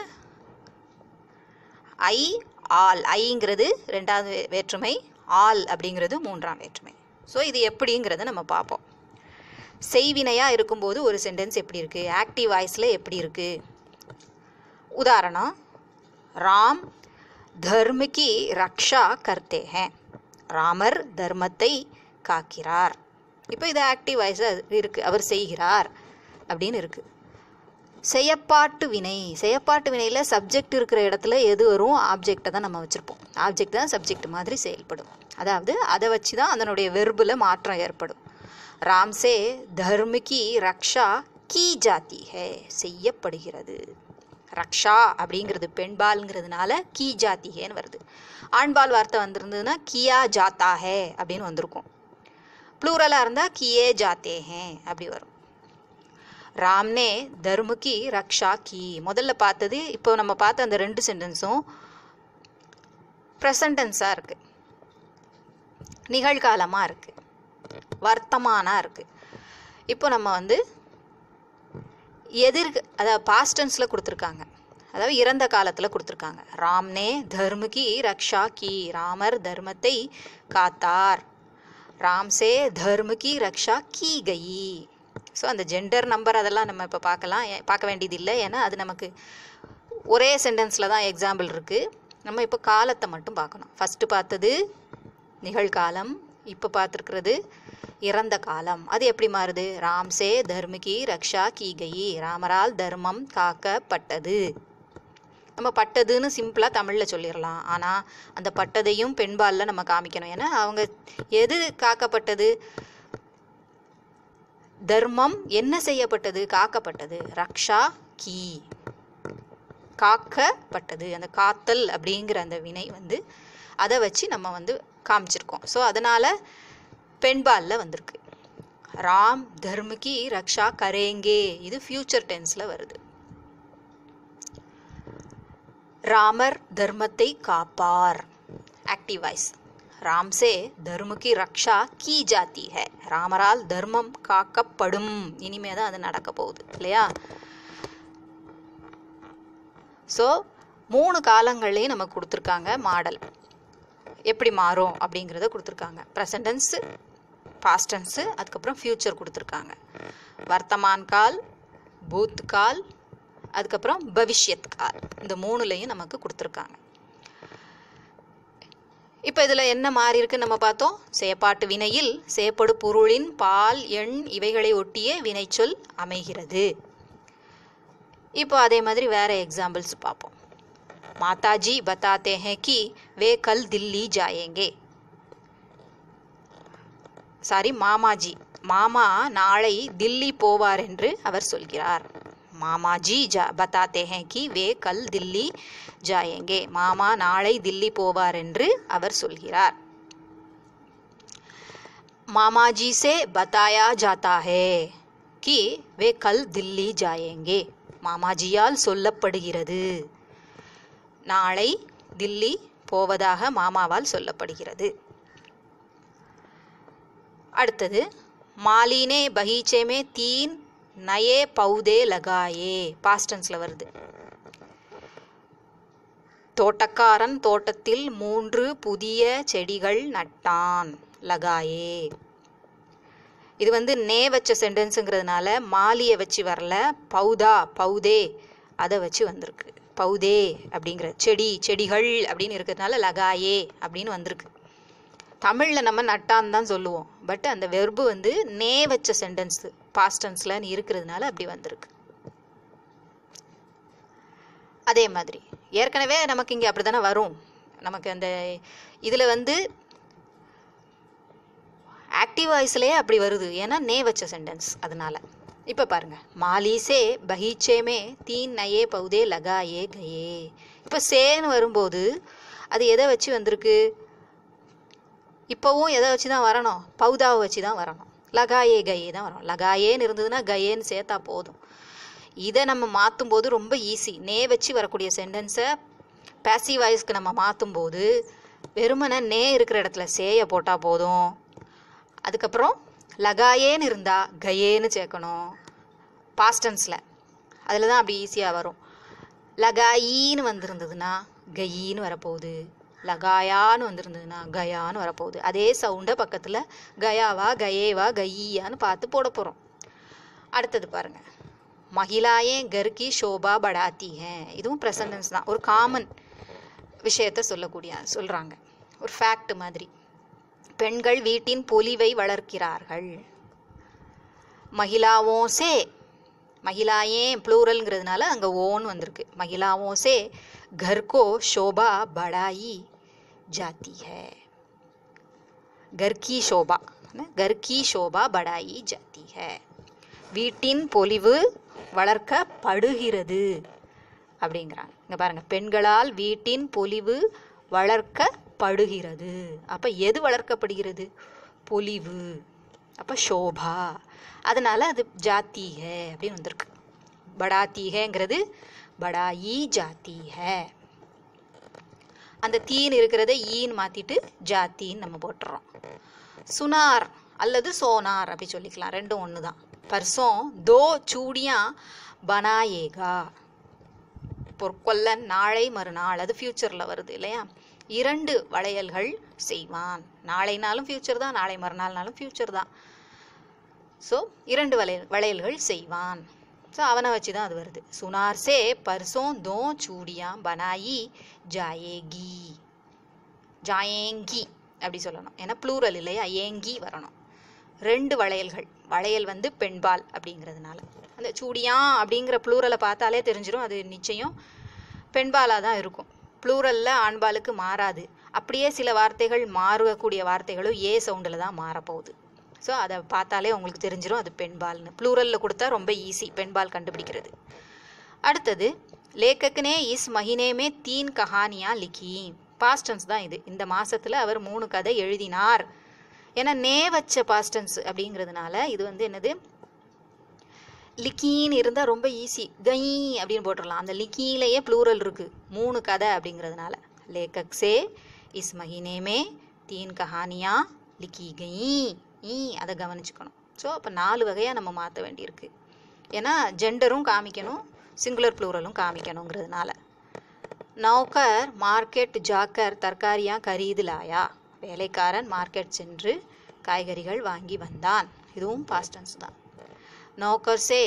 ஐ ஆல் ஐங்கிறது ரெண்டாவது வே- வேற்றுமை ஆல் அப்படிங்கிறது மூன்றாம் வேற்றுமை ஸோ இது எப்படிங்கிறத நம்ம பார்ப்போம் செய்வினையாக இருக்கும்போது ஒரு சென்டென்ஸ் எப்படி இருக்குது ஆக்டிவ் வாய்ஸில் எப்படி இருக்குது உதாரணம் ராம் தர்ம கி ரக்ஷா கர்த்தே ஹேன் ராமர் தர்மத்தை காக்கிறார் இப்போ இது ஆக்டிவ் வாய்ஸாக இருக்குது அவர் செய்கிறார் அப்படின்னு இருக்குது செயப்பாட்டு வினை செயப்பாட்டு வினையில் சப்ஜெக்ட் இருக்கிற இடத்துல எது வரும் ஆப்ஜெக்டை தான் நம்ம வச்சுருப்போம் ஆப்ஜெக்ட் தான் சப்ஜெக்ட் மாதிரி செயல்படும் அதாவது அதை வச்சு தான் அதனுடைய வெர்பில் மாற்றம் ஏற்படும் ராம்சே தர்மிகி ரக்ஷா கீ ஜாதி ஹே செய்யப்படுகிறது ரக்ஷா அப்படிங்கிறது பெண்பால்ங்கிறதுனால கீ ஜாதி ஹேன்னு வருது ஆண்பால் வார்த்தை வந்திருந்ததுன்னா கியா ஜாத்தா ஹே அப்படின்னு வந்திருக்கும் ப்ளூரலாக இருந்தால் கியே ஜாத்தே ஹே அப்படி வரும் ராம்னே தர்முகி ரக்ஷா கி முதல்ல பார்த்தது இப்போ நம்ம பார்த்த அந்த ரெண்டு சென்டென்ஸும் ப்ரெசன்டென்ஸாக இருக்குது நிகழ்காலமாக இருக்குது வர்த்தமானாக இருக்குது இப்போ நம்ம வந்து எதிர் அதாவது பாஸ்டன்ஸில் கொடுத்துருக்காங்க அதாவது இறந்த காலத்தில் கொடுத்துருக்காங்க ராம்னே தர்ம கி ரக்ஷா கி ராமர் தர்மத்தை காத்தார் ராம்சே தர்ம கி ரக்ஷா கி கயி ஸோ அந்த ஜெண்டர் நம்பர் அதெல்லாம் நம்ம இப்போ பார்க்கலாம் ஏ- பார்க்க வேண்டியது இல்லை ஏன்னா அது நமக்கு ஒரே சென்டென்ஸில் தான் எக்ஸாம்பிள் இருக்குது நம்ம இப்போ காலத்தை மட்டும் பார்க்கணும் ஃபஸ்ட்டு பார்த்தது நிகழ்காலம் இப்போ பார்த்துருக்கிறது இறந்த காலம் அது எப்படி மாறுது ராம்சே தர்மிகி ரக்ஷா கீகயி ராமரால் தர்மம் காக்கப்பட்டது நம்ம பட்டதுன்னு சிம்பிளாக தமிழில் சொல்லிடலாம் ஆனால் அந்த பட்டதையும் பெண்பாலில் நம்ம காமிக்கணும் ஏன்னா அவங்க எது காக்கப்பட்டது தர்மம் என்ன செய்யப்பட்டது காக்கப்பட்டது ரக்ஷா கீ காக்கப்பட்டது அந்த காத்தல் அப்படிங்கிற அந்த வினை வந்து அதை வச்சு நம்ம வந்து காமிச்சிருக்கோம் ஸோ அதனால் பெண்பாலில் வந்திருக்கு ராம் தர்மகி ரக்ஷா கரேங்கே இது ஃப்யூச்சர் டென்ஸில் வருது ராமர் தர்மத்தை காப்பார் ஆக்டிவ் வாய்ஸ் ராம் சே தர்ம கி ரக்ஷா கி ஜாத்தி ஹை ராமரால் தர்மம் காக்கப்படும் இனிமே தான் அது நடக்க போகுது இல்லையா ஸோ மூணு காலங்கள்லேயும் நமக்கு கொடுத்துருக்காங்க மாடல் எப்படி மாறும் அப்படிங்கிறத கொடுத்துருக்காங்க ப்ரெசன்டென்ஸு பாஸ்ட் டென்ஸு அதுக்கப்புறம் ஃப்யூச்சர் கொடுத்துருக்காங்க வர்த்தமான் கால் பூத் கால் அதுக்கப்புறம் பவிஷ்யத் கால் இந்த மூணுலையும் நமக்கு கொடுத்துருக்காங்க இப்போ இதில் என்ன மாறி இருக்குன்னு நம்ம பார்த்தோம் செயப்பாட்டு வினையில் செயப்படு பொருளின் பால் எண் இவைகளை ஒட்டிய வினைச்சொல் அமைகிறது இப்போ அதே மாதிரி வேற எக்ஸாம்பிள்ஸ் பார்ப்போம் மாதாஜி பத்தாते हैं कि वे कल दिल्ली जाएंगे சாரி மாமாஜி மாமா நாளை தில்லி போவார் என்று அவர் சொல்கிறார் மாமாஜி ஜா பத்தாते हैं कि वे कल दिल्ली जाएंगे மாமா நாளை தில்லி போவார் என்று அவர் சொல்கிறார் मामाजी से बताया जाता है कि वे कल दिल्ली जाएंगे மாமாஜியால் சொல்லப்படுகிறது நாளை தில்லி போவதாக மாமாவால் சொல்லப்படுகிறது அடுத்தது மாலினே பகீச்சே மே தீன் நயே பௌதே லகாயே பாஸ்டன்ஸில் வருது தோட்டக்காரன் தோட்டத்தில் மூன்று புதிய செடிகள் நட்டான் லகாயே இது வந்து நே வச்ச சென்டென்ஸுங்கிறதுனால மாலியை வச்சு வரல பௌதா பௌதே அதை வச்சு வந்திருக்கு பௌதே அப்படிங்கிற செடி செடிகள் அப்படின்னு இருக்கிறதுனால லகாயே அப்படின்னு வந்திருக்கு தமிழில் நம்ம நட்டான்னு தான் சொல்லுவோம் பட் அந்த வெர்பு வந்து நே வச்ச சென்டென்ஸு பாஸ்டன்ஸில் இருக்கிறதுனால அப்படி வந்திருக்கு அதே மாதிரி ஏற்கனவே நமக்கு இங்கே அப்படி தானே வரும் நமக்கு அந்த இதில் வந்து ஆக்டிவ் வாய்ஸ்லேயே அப்படி வருது ஏன்னா நே வச்ச சென்டென்ஸ் அதனால இப்போ பாருங்க மாலிசே பகீச்சேமே தீன் நயே பௌதே லகாயே கயே இப்போ சேன்னு வரும்போது அது எதை வச்சு வந்திருக்கு இப்போவும் எதை வச்சு தான் வரணும் பௌதாவை வச்சு தான் வரணும் லகாயே கயே தான் வரணும் லகாயேன்னு இருந்ததுன்னா கயேன்னு சேர்த்தா போதும் இதை நம்ம மாற்றும் போது ரொம்ப ஈஸி நே வச்சு வரக்கூடிய சென்டென்ஸை பேசிவ் வாய்ஸ்க்கு நம்ம மாற்றும் போது வெறுமனே நே இருக்கிற இடத்துல சேயை போட்டால் போதும் அதுக்கப்புறம் லகாயேன்னு இருந்தால் கயேன்னு சேர்க்கணும் பாஸ்டன்ஸில் அதில் தான் அப்படி ஈஸியாக வரும் லகாயின்னு வந்திருந்ததுன்னா கயின்னு வரப்போகுது லகாயான்னு வந்திருந்ததுன்னா கயான்னு வரப்போகுது அதே சவுண்டை பக்கத்தில் கயாவா கயேவா கயியான்னு பார்த்து போட போகிறோம் அடுத்தது பாருங்க மகிழாயே கர்கி ஷோபா படாத்தி ஹே இதுவும் ப்ரெசன்டென்ஸ் தான் ஒரு காமன் விஷயத்த சொல்லக்கூடிய சொல்கிறாங்க ஒரு ஃபேக்ட் மாதிரி பெண்கள் வீட்டின் பொலிவை வளர்க்கிறார்கள் மகிழாவோம் சே மகிழாயே ப்ளூரல்ங்கிறதுனால அங்கே ஓன்னு வந்திருக்கு மகிழாவோं से घर को शोभा बढ़ाई जाती है घर की शोभा घर की शोभा बढ़ाई जाती है வீட்டின் பொலிவு வளர்க்கப்படுகிறது அப்படிங்கிறாங்க இங்கே பாருங்க பெண்களால் வீட்டின் பொலிவு வளர்க்கப்படுகிறது அப்போ எது வளர்க்கப்படுகிறது பொலிவு அப்போ ஷோபா அதனால அது ஜாத்தீக அப்படின்னு வந்திருக்கு படாத்தீகங்கிறது படாயி ஜாத்தீக அந்த தீன் இருக்கிறத ஈன்னு மாற்றிட்டு ஜாத்தின்னு நம்ம போட்டுறோம் சுனார் அல்லது சோனார் அப்படி சொல்லிக்கலாம் ரெண்டும் ஒன்று தான் பர்சோம் தோ சூடியாँ बनाएगा பொற்கொல்லன் நாளை மறுநாள் அது ஃப்யூச்சரில் வருது இல்லையா இரண்டு வளையல்கள் செய்வான் நாளைனாலும் ஃப்யூச்சர் தான் நாளை மறுநாள்னாலும் ஃப்யூச்சர் தான் ஸோ இரண்டு வளையல் வளையல்கள் செய்வான் ஸோ அவனை வச்சு தான் அது வருது சுனார் சே பர்சோம் தோ சூடியாம் பனாயி ஜாயேகி ஜாயேங்கி அப்படி சொல்லணும் ஏன்னா ப்ளூரல் இல்லையா ஏங்கி வரணும் ரெண்டு வளையல்கள் வளையல் வந்து பெண்பால் அப்படிங்கிறதுனால அந்த சூடியா அப்படிங்கிற ப்ளூரலை பார்த்தாலே தெரிஞ்சிடும் அது நிச்சயம் பெண்பாலாக தான் இருக்கும் ப்ளூரலில் ஆண்பாலுக்கு மாறாது அப்படியே சில வார்த்தைகள் மாறக்கூடிய வார்த்தைகளும் ஏ சவுண்டில் தான் மாறப்போகுது ஸோ அதை பார்த்தாலே உங்களுக்கு தெரிஞ்சிடும் அது பெண்பால்னு ப்ளூரலில் கொடுத்தா ரொம்ப ஈஸி பெண்பால் கண்டுபிடிக்கிறது அடுத்தது லேக்கக்னே இஸ் மஹினேமே தீன் கஹானியா லிக்கி பாஸ்டன்ஸ் தான் இது இந்த மாசத்துல அவர் மூணு கதை எழுதினார் ஏன்னா நே வச்ச பாஸ்டன்ஸ் அப்படிங்கிறதுனால இது வந்து என்னது லிக்கின்னு இருந்தால் ரொம்ப ஈஸி கை அப்படின்னு போட்டுடலாம் அந்த லிக்கியிலேயே ப்ளூரல் இருக்கு மூணு கதை அப்படிங்கிறதுனால லேக்கக் சே இஸ் மஹினேமே தீன் கஹானியா லிக்கி கை ஈ அதை கவனிச்சுக்கணும் ஸோ அப்போ நாலு வகையாக நம்ம மாற்ற வேண்டியிருக்கு ஏன்னா ஜெண்டரும் காமிக்கணும் சிங்குலர் ப்ளூரலும் காமிக்கணுங்கிறதுனால நௌகர் மார்க்கெட் ஜாக்கர் தர்காரியா கரீது லாயா வேலைக்காரன் மார்க்கெட் சென்று காய்கறிகள் வாங்கி வந்தான் இதுவும் பாஸ்டன்ஸ் தான் நௌகர் சே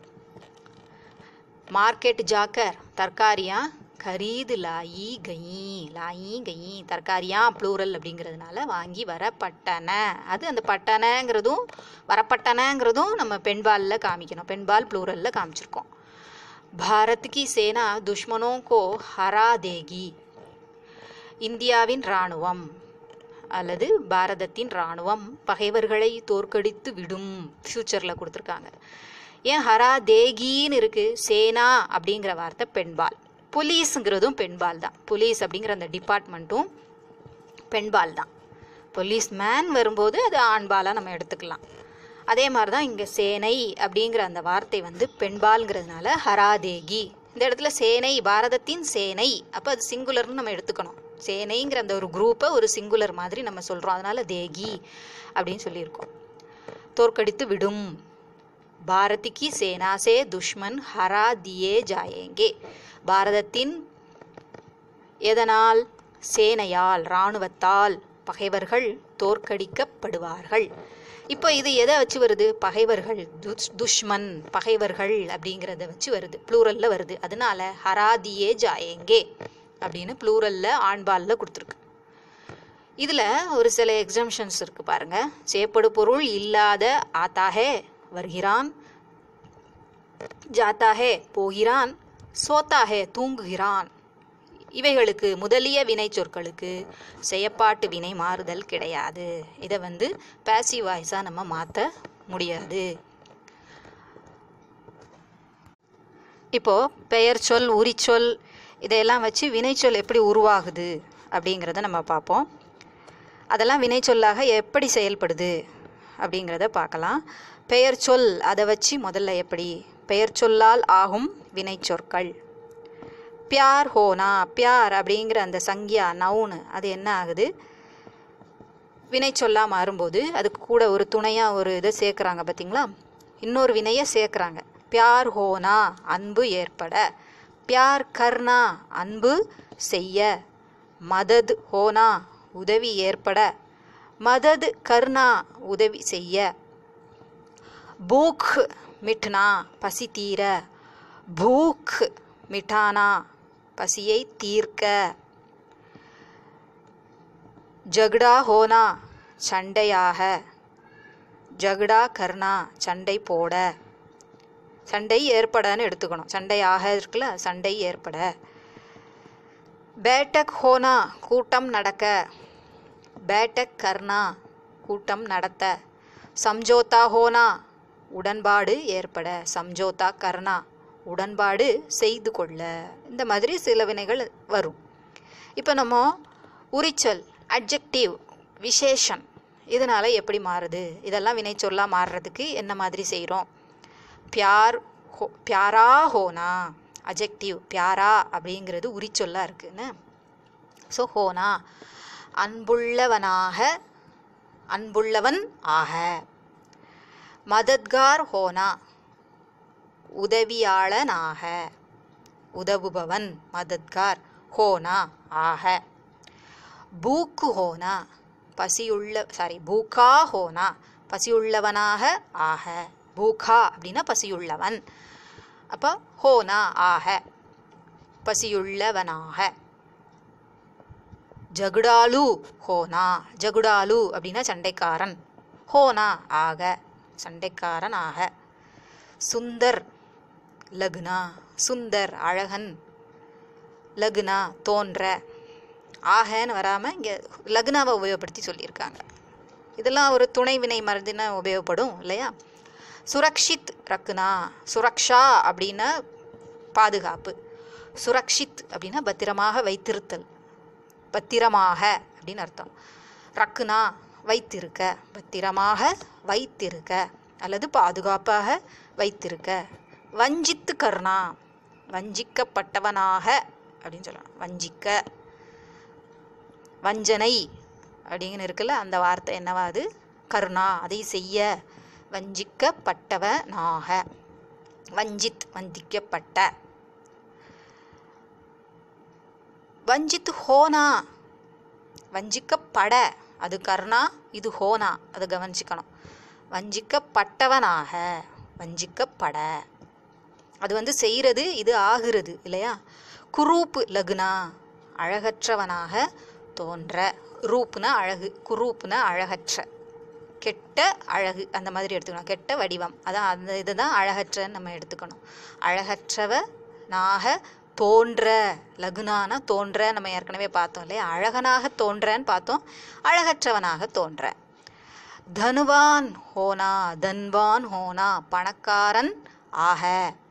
மார்க்கெட் ஜாக்கர் தர்காரியா கரீது லாயி கயி லாயி கயி தர்காரியா ப்ளூரல் அப்படிங்கிறதுனால வாங்கி வரப்பட்டன அது அந்த பட்டனங்கிறதும் வரப்பட்டனங்கிறதும் நம்ம பெண்பாலில் காமிக்கணும் பெண்பால் ப்ளூரலில் காமிச்சிருக்கோம் பாரத் கி சேனா துஷ்மனோ கோ ஹரா தேகி இந்தியாவின் இராணுவம் அல்லது பாரதத்தின் இராணுவம் பகைவர்களை தோற்கடித்து விடும் ஃப்யூச்சரில் கொடுத்துருக்காங்க ஏன் ஹரா தேகின்னு இருக்கு சேனா அப்படிங்கிற வார்த்தை பெண்பால் போலீஸுங்கிறதும் பெண்பால் தான் போலீஸ் அப்படிங்கிற அந்த டிபார்ட்மெண்ட்டும் பெண்பால் தான் போலீஸ் மேன் வரும்போது அது ஆண்பாலாக நம்ம எடுத்துக்கலாம் அதே மாதிரி தான் இங்கே சேனை அப்படிங்கிற அந்த வார்த்தை வந்து பெண்பால்ங்கிறதுனால ஹராதேகி இந்த இடத்துல சேனை பாரதத்தின் சேனை அப்போ அது சிங்குலர்னு நம்ம எடுத்துக்கணும் சேனைங்கிற அந்த ஒரு குரூப்பை ஒரு சிங்குலர் மாதிரி நம்ம சொல்கிறோம் அதனால தேகி அப்படின்னு சொல்லியிருக்கோம் தோற்கடித்து விடும் பாரதிக்கு சேனா சே துஷ்மன் ஹரா தியே ஜாயேங்கே பாரதத்தின் எதனால் சேனையால் இராணுவத்தால் பகைவர்கள் தோற்கடிக்கப்படுவார்கள் இப்போ இது எதை வச்சு வருது பகைவர்கள் துஷ் துஷ்மன் பகைவர்கள் அப்படிங்கிறத வச்சு வருது ப்ளூரலில் வருது அதனால ஹராதியே ஜாயேங்கே அப்படின்னு ப்ளூரலில் ஆண்பாலில் கொடுத்துருக்கு இதில் ஒரு சில எக்ஸம்ஷன்ஸ் இருக்குது பாருங்க சேப்படு பொருள் இல்லாத ஆத்தாஹே வருகிறான் ஜாத்தாஹே போகிறான் சோத்தாஹே தூங்குகிறான் இவைகளுக்கு முதலிய வினை சொற்களுக்கு செயப்பாட்டு வினை மாறுதல் கிடையாது இதை வந்து பேசிவ் வாய்ஸாக நம்ம மாற்ற முடியாது இப்போ பெயர் சொல் உரிச்சொல் இதையெல்லாம் வச்சு வினைச்சொல் எப்படி உருவாகுது அப்படிங்கிறத நம்ம பார்ப்போம் அதெல்லாம் வினைச்சொல்லாக எப்படி செயல்படுது அப்படிங்கிறத பார்க்கலாம் பெயர் சொல் அதை வச்சு முதல்ல எப்படி பெயர் சொல்லால் ஆகும் வினைச்சொற்கள் பியார் ஹோனா பியார் அப்படிங்கிற அந்த சங்கியா நவுனு அது என்ன ஆகுது வினைச்சொல்லா மாறும்போது அதுக்கு கூட ஒரு துணையாக ஒரு இதை சேர்க்குறாங்க பார்த்தீங்களா இன்னொரு வினையை சேர்க்குறாங்க பியார் ஹோனா அன்பு ஏற்பட பியார் கர்னா அன்பு செய்ய மதத் ஹோனா உதவி ஏற்பட மதத் கர்னா உதவி செய்ய பூக் மிட்னா பசி தீர பூக் மிட்டானா பசியை தீர்க்க ஜக்டா ஹோனா சண்டையாக ஜக்டா கர்னா சண்டை போட சண்டை ஏற்படன்னு எடுத்துக்கணும் சண்டையாக இருக்குல்ல சண்டை ஏற்பட பேட்டக் ஹோனா கூட்டம் நடக்க பேட்டக் கர்னா கூட்டம் நடத்த சம்ஜோதா ஹோனா உடன்பாடு ஏற்பட சம்ஜோதா கர்னா உடன்பாடு செய்து கொள்ள இந்த மாதிரி சில வினைகள் வரும் இப்போ நம்ம உரிச்சல் அட்ஜெக்டிவ் விசேஷன் இதனால் எப்படி மாறுது இதெல்லாம் வினைச்சொல்லாக மாறுறதுக்கு என்ன மாதிரி செய்கிறோம் பியார் ஹோ பியாரா ஹோனா அஜெக்டிவ் பியாரா அப்படிங்கிறது உரிச்சொல்லாக இருக்குன்னு ஸோ ஹோனா அன்புள்ளவனாக அன்புள்ளவன் ஆக மதத்கார் ஹோனா உதவியாளனாக உதவுபவன் மதத்கார் ஹோனா ஆக பூக்கு ஹோனா பசியுள்ள சாரி பூகா ஹோனா பசியுள்ளவனாக ஆக பூகா அப்படின்னா பசியுள்ளவன் அப்போ ஹோனா ஆக பசியுள்ளவனாக ஜகுடாலு ஹோனா ஜகுடாலு அப்படின்னா சண்டைக்காரன் ஹோனா ஆக சண்டைக்காரன் ஆக சுந்தர் லக்னா சுந்தர் அழகன் லக்னா தோன்ற ஆகன்னு வராமல் இங்கே லக்னாவை உபயோகப்படுத்தி சொல்லியிருக்காங்க இதெல்லாம் ஒரு துணை வினை மருந்துன்னு உபயோகப்படும் இல்லையா சுரக்ஷித் ரக்னா சுரக்ஷா அப்படின்னா பாதுகாப்பு சுரக்ஷித் அப்படின்னா பத்திரமாக வைத்திருத்தல் பத்திரமாக அப்படின்னு அர்த்தம் ரக்குனா வைத்திருக்க பத்திரமாக வைத்திருக்க அல்லது பாதுகாப்பாக வைத்திருக்க வஞ்சித்து கர்ணா வஞ்சிக்கப்பட்டவனாக அப்படின்னு சொல்லலாம் வஞ்சிக்க வஞ்சனை அப்படிங்கன்னு இருக்குல்ல அந்த வார்த்தை என்னவா அது கருணா அதை செய்ய வஞ்சிக்கப்பட்டவனாக வஞ்சித் வஞ்சிக்கப்பட்ட வஞ்சித்து ஹோனா வஞ்சிக்கப்பட அது கர்ணா இது ஹோனா அதை கவனிச்சுக்கணும் வஞ்சிக்கப்பட்டவனாக வஞ்சிக்கப்பட அது வந்து செய்கிறது இது ஆகிறது இல்லையா குரூப்பு லகுனா அழகற்றவனாக தோன்ற ரூப்னா அழகு குரூப்னா அழகற்ற கெட்ட அழகு அந்த மாதிரி எடுத்துக்கணும் கெட்ட வடிவம் அதான் அந்த இதுதான் அழகற்றன்னு நம்ம எடுத்துக்கணும் அழகற்றவனாக தோன்ற லகுனானா தோன்ற நம்ம ஏற்கனவே பார்த்தோம் இல்லையா அழகனாக தோன்றன்னு பார்த்தோம் அழகற்றவனாக தோன்ற தனுவான் ஹோனா தன்வான் ஹோனா பணக்காரன் ஆக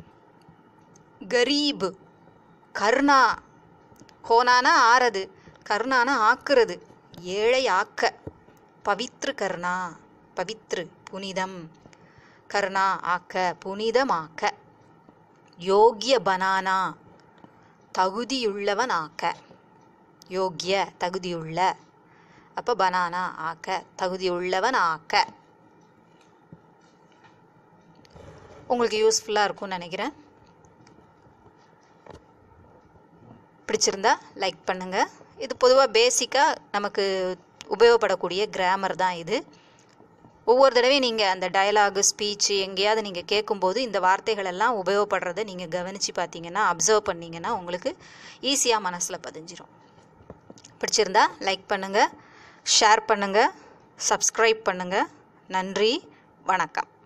கரீப் கருணா ஹோனானா ஆறது கருணானா ஆக்குறது ஏழை ஆக்க பவித்ரு கருணா பவித்ரு புனிதம் கருணா ஆக்க புனிதமாக்க யோக்கிய பனானா தகுதியுள்ளவன் ஆக்க யோக்கிய தகுதியுள்ள அப்போ பனானா ஆக்க தகுதியுள்ளவன் ஆக்க உங்களுக்கு யூஸ்ஃபுல்லாக இருக்கும்னு நினைக்கிறேன் பிடிச்சிருந்தா லைக் பண்ணுங்கள் இது பொதுவாக பேசிக்காக நமக்கு உபயோகப்படக்கூடிய கிராமர் தான் இது ஒவ்வொரு தடவையும் நீங்கள் அந்த டயலாகு ஸ்பீச் எங்கேயாவது நீங்கள் கேட்கும்போது இந்த வார்த்தைகள் எல்லாம் உபயோகப்படுறதை நீங்கள் கவனித்து பார்த்தீங்கன்னா அப்சர்வ் பண்ணிங்கன்னா உங்களுக்கு ஈஸியாக மனசில் பதிஞ்சிரும் பிடிச்சிருந்தா லைக் பண்ணுங்கள் ஷேர் பண்ணுங்கள் சப்ஸ்கிரைப் பண்ணுங்கள் நன்றி வணக்கம்